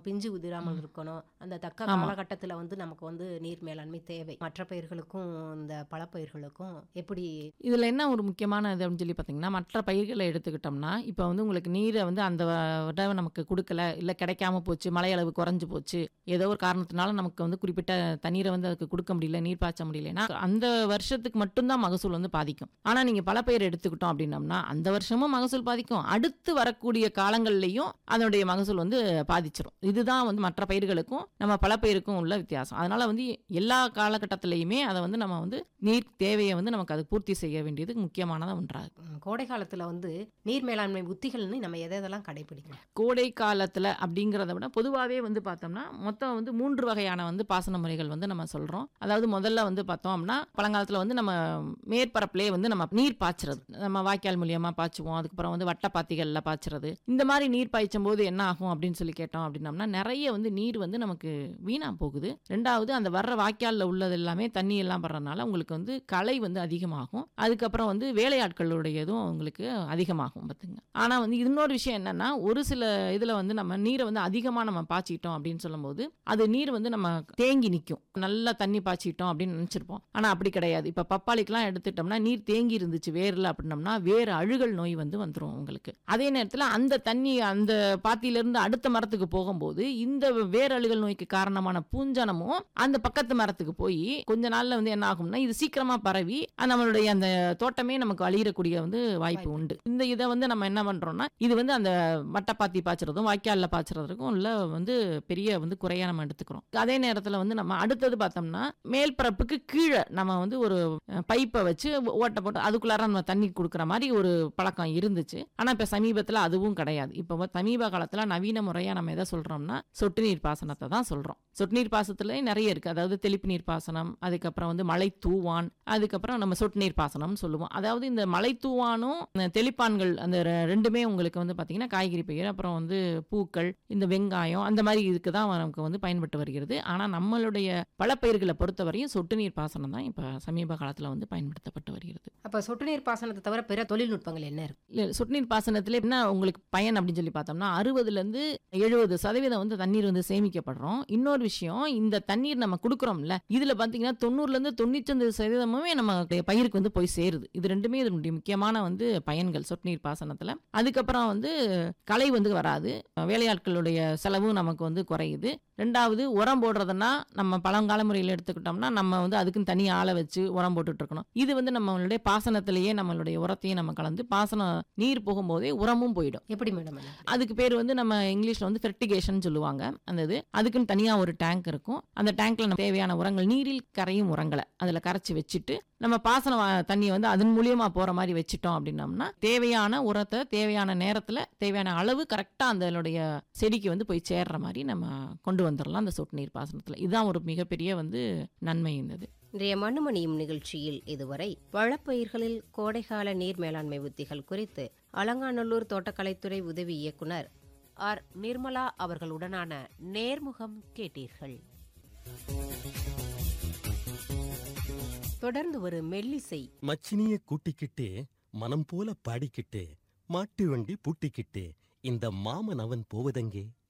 பிஞ்சு உதிராமல் இருக்கணும் அந்த தக்க ஆமா. காலகட்டத்துல வந்து நமக்கு வந்து நீர் மேலாண்மை தேவை மற்ற பயிர்களுக்கும் இந்த பழப்பயிர்களுக்கும் எப்படி இதில் என்ன ஒரு முக்கியமான இது அப்படின்னு சொல்லி பார்த்தீங்கன்னா மற்ற பயிர்களை எடுத்துக்கிட்டோம்னா இப்போ வந்து உங்களுக்கு நீரை வந்து அந்த விட நமக்கு கொடுக்கல இல்லை கிடைக்காம போச்சு மழை அளவு குறைஞ்சு போச்சு ஏதோ ஒரு காரணத்தினால நமக்கு வந்து குறிப்பிட்ட தண்ணீரை வந்து அதுக்கு கொடுக்க முடியல நீர் பாய்ச்ச முடியலன்னா அந்த வருஷத்துக்கு மட்டும்தான் மகசூல் வந்து பாதிக்கும் ஆனால் நீங்கள் பல பயிர் எடுத்துக்கிட்டோம் அப்படின்னம்னா அந்த வருஷமும் மகசூல் பாதிக்கும் அடுத்து வரக்கூடிய காலங்கள்லையும் அதனுடைய மகசூல் வந்து பாதிச்சிரும் இதுதான் வந்து மற்ற பயிர்களுக்கும் நம்ம பல பயிருக்கும் உள்ள வித்தியாசம் அதனால வந்து எல்லா காலகட்டத்திலையுமே அதை வந்து நம்ம வந்து நீர் தேவையை வந்து நமக்கு அது பூர்த்தி செய்ய வேண்டியது முக்கியமானதாக ஒன்றாக ம், கோடை காலத்துல வந்து நீர் மேலாண்மை உத்திகள்னு நம்ம எதை எதெல்லாம் கடைபிடிக்கணும் கோடை காலத்தில் அப்படிங்கிறத விட பொதுவாகவே வந்து பார்த்தோம்னா மொத்தம் வந்து மூன்று வகையான வந்து பாசன முறைகள் வந்து நம்ம சொல்கிறோம் அதாவது முதல்ல வந்து பார்த்தோம்னா பழங்காலத்தில் வந்து நம்ம மேற்பரப்பிலே வந்து நம்ம நீர் பாய்ச்சுறது நம்ம வாய்க்கால் மூலியமாக பாய்ச்சுவோம் அதுக்கப்புறம் வந்து வட்டப்பாத்திகளில் பாய்ச்சுறது இந்த மாதிரி நீர் பாய்ச்சும் போது என்ன ஆகும் அப்படின்னு சொல்லி கேட்டோம் அப்படின்னம்னா நிறைய வந்து நீர் வந்து நமக்கு வீணாக போகுது ரெண்டாவது அந்த வர்ற வாய்க்காலில் உள்ளது எல்லாமே தண்ணி எல்லாம் படுறதுனால உங்களுக்கு வந்து களை வந்து அதிகமாகும் அதுக்கப்புறம் வந்து வேலையாட்களுடையதும் உங்களுக்கு அதிகமாகும் பார்த்துங்க ஆனால் வந்து இன்னொரு விஷயம் என்னன்னா ஒரு சில இதில் வந்து நம்ம நீரை வந்து அதிகமாக நம்ம பாய்ச்சிட்டோம் அப்படின்னு சொல்லும்போது அது நீர் வந்து நம்ம தேங்கி நிற்கும் நல்லா தண்ணி பாய்ச்சிட்டோம் அப்படின்னு நினச்சிருப்போம் ஆனால் அப்படி கிடையாது இப்போ பப்பாளிக்கெல்லாம் எடுத்துட்டோம்னா நீர் தேங்கி இருந்துச்சு வேரில் அப்படின்னம்னா வேறு அழுகல் நோய் வந்து வந்துடும் உங்களுக்கு அதே நேரத்தில் அந்த தண்ணி அந்த பாத்தியிலிருந்து அடுத்த மரத்துக்கு போகும்போது இந்த வேர் அழுகல் நோய்க்கு காரணமான பூஞ்சனமும் அந்த பக்கத்து மரத்துக்கு போய் கொஞ்ச நாள்ல வந்து என்ன ஆகும்னா இது சீக்கிரமா பரவி அஹ் நம்மளுடைய அந்த தோட்டமே நமக்கு அழியக்கூடிய வந்து வாய்ப்பு உண்டு இந்த இதை வந்து நம்ம என்ன பண்றோம்னா இது வந்து அந்த வட்டப்பாத்தி பாய்ச்சறதும் வாய்க்கால்ல பாய்ச்சறதுக்கும் உள்ள வந்து பெரிய வந்து குறையா நம்ம எடுத்துக்கிறோம் அதே நேரத்துல வந்து நம்ம அடுத்தது பார்த்தோம்னா மேல் பரப்புக்கு கீழே நம்ம வந்து ஒரு பைப்பை வச்சு ஓட்டை போட்டு அதுக்குள்ளார நம்ம தண்ணி கொடுக்குற மாதிரி ஒரு பழக்கம் இருந்துச்சு ஆனா இப்ப சமீபத்துல அதுவும் கிடையாது இப்போ வந்து சமீப காலத்துல நவீன முறையா நம்ம எதை சொல்றோம்னா சொட்டு நீர் பாசனத்தை தான் சொல்றோம் சொட்டு நீர் பாசனத்துல நிறைய இருக்கு அதாவது தெளிப்பு நீர் பாசனம் அதுக்கப்புறம் வந்து மலை தூவான் அதுக்கப்புறம் நம்ம சொட்டு நீர் பாசனம் சொல்லுவோம் அதாவது இந்த மலை தூவானும் இந்த தெளிப்பான்கள் அந்த ரெ- ரெண்டுமே உங்களுக்கு வந்து பாத்தீங்கன்னா காய்கறி பயிர் அப்புறம் வந்து பூக்கள் இந்த வெங்காயம் அந்த மாதிரி இதுக்கு தான் நமக்கு வந்து பயன்பட்டு வருகிறது ஆனா நம்மளுடைய பழப்பயிர்களை பொறுத்தவரையும் சொட்டு நீர் பாசனம் தான் இப்ப சமீப காலத்துல வந்து பயன்படுத்தப்பட்டு வருகிறது அப்ப சொட்டு நீர் பாசனத்தை தவிர பிற தொழில்நுட்பங்கள் என்ன இருக்கு இல்ல சொட்டு நீர் பாசனத்துல என்ன உங்களுக்கு பயன் அப்படின்னு சொல்லி பார்த்தோம்னா அறுபதுல இருந்து எழுபது சதவீதம் வந்து தண்ணீர் வந்து சேமிக்கப்படுறோம் இன்னொரு விஷயம் இந்த தண்ணீர் நம்ம கொடுக்குறோம்ல இதுல பாத்தீங்கன்னா தொண்ணூறுல இருந்து தொண்ணூத்தொன்பது சதவீதமுமே நம்ம பயிருக்கு வந்து போய் சேருது இது ரெண்டுமே இதனுடைய முக்கியமான வந்து பயன்கள் சொட்டு நீர் பாசனத்துல அதுக்கப்புறம் வந்து களை வந்து வராது வேலையாட்களுடைய செலவும் நமக்கு வந்து குறையுது ரெண்டாவது உரம் போடுறதுன்னா நம்ம பழங்கால முறையில் எடுத்துக்கிட்டோம்னா நம்ம வந்து அதுக்குன்னு தனி ஆளை வச்சு உரம் போட்டுட்டு இருக்கணும் இது வந்து நம்மளுடைய பாசனத்திலேயே நம்மளுடைய உரத்தையும் நம்ம கலந்து பாசனம் நீர் போகும்போதே உரமும் போயிடும் எப்படி மேடம் அது? அதுக்கு பேர் வந்து நம்ம இங்கிலீஷ்ல வந்து ஃபெர்டிகேஷன் சொல்லுவாங்க அந்த இது அதுக்குன்னு தனியா ஒரு டேங்க் இருக்கும் அந்த டேங்க்ல நம்ம தேவையான உரங்கள் நீரில் கரையும் உரங்களை அதுல கரைச்சி வச்சுட்டு நம்ம பாசன வா- தண்ணியை வந்து அதன் மூலியமா போற மாதிரி வச்சுட்டோம் அப்படின்னம்னா தேவையான உரத்தை தேவையான நேரத்துல தேவையான அளவு கரெக்டா அதனுடைய செடிக்கு வந்து போய் சேர்ற மாதிரி நம்ம கொண்டு வந்துடலாம் அந்த சொட்டு நீர் பாசனத்துல இதுதான் ஒரு மிகப்பெரிய வந்து நன்மை இருந்தது இன்றைய மண்ணுமணியும் நிகழ்ச்சியில் இதுவரை பழப்பயிர்களில் கோடைகால நீர் மேலாண்மை உத்திகள் குறித்து அலங்காநல்லூர் தோட்டக்கலைத்துறை உதவி இயக்குனர் ஆர் நிர்மலா அவர்களுடனான நேர்முகம் கேட்டீர்கள் தொடர்ந்து ஒரு மெல்லிசை மச்சினிய கூட்டிக்கிட்டு மனம் போல பாடிக்கிட்டு மாட்டு வண்டி பூட்டிக்கிட்டு இந்த மாமன் அவன் போவதெங்கே